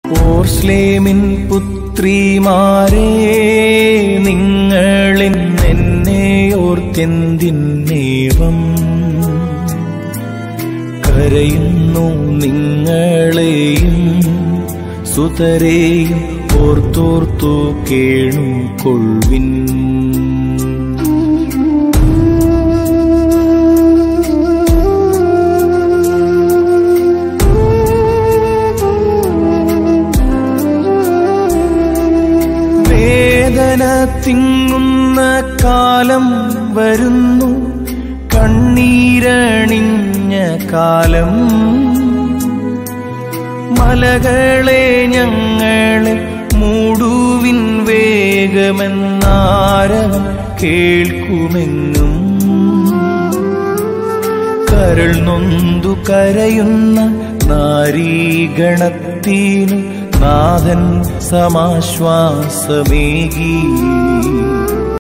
ഓർസ്ലേമിൻ പുത്രിമാരെ നിങ്ങളിൻ എന്നെ ഓർത്തെന്തിന്നേവം കരയുന്നു നിങ്ങളെയും സുതരെയും ഓർത്തോർത്തു കേണു കൊള്ളിൻ വേദന തിങ്ങുന്ന കാലം വരുന്നു കണ്ണീരണിഞ്ഞ കാലം മലകളെ ഞങ്ങളെ മൂടുവിൻ വേഗമെന്നാരവം കേൾക്കുമെന്നും കരൾ നൊന്തു കരയുന്ന നാരീഗണത്തിനു നാഥൻ സമാശ്വാസമേകി